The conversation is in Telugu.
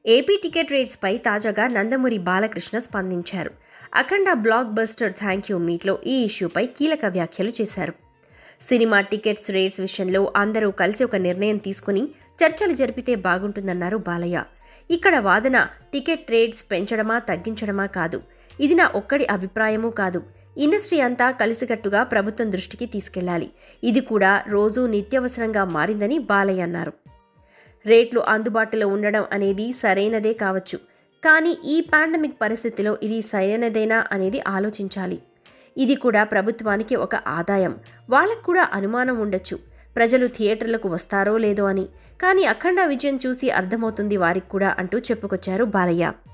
ఏపీ టికెట్ రేట్స్పై తాజాగా నందమూరి బాలకృష్ణ స్పందించారు Akhanda blockbuster thank you మీట్లో ఈ ఇష్యూపై కీలక వ్యాఖ్యలు చేశారు సినిమా టికెట్స్ రేట్స్ విషయంలో అందరూ కలిసి ఒక నిర్ణయం తీసుకుని చర్చలు జరిపితే బాగుంటుందన్నారు బాలయ్య ఇక్కడ వాదన టికెట్ రేట్స్ పెంచడమా తగ్గించడమా కాదు ఇది నా ఒక్కడి అభిప్రాయమూ కాదు ఇండస్ట్రీ అంతా కలిసికట్టుగా ప్రభుత్వం దృష్టికి తీసుకెళ్లాలి ఇది కూడా రోజూ నిత్యవసరంగా మారిందని బాలయ్య అన్నారు రేట్లు అందుబాటులో ఉండడం అనేది సరైనదే కావచ్చు కానీ ఈ పాండమిక్ పరిస్థితిలో ఇది సరైనదేనా అనేది ఆలోచించాలి ఇది కూడా ప్రభుత్వానికి ఒక ఆదాయం వాళ్ళకు కూడా అనుమానం ఉండొచ్చు ప్రజలు థియేటర్లకు వస్తారో లేదో అని కానీ అఖండ విజయం చూసి అర్థమవుతుంది వారికి కూడా అంటూ చెప్పుకొచ్చారు బాలయ్య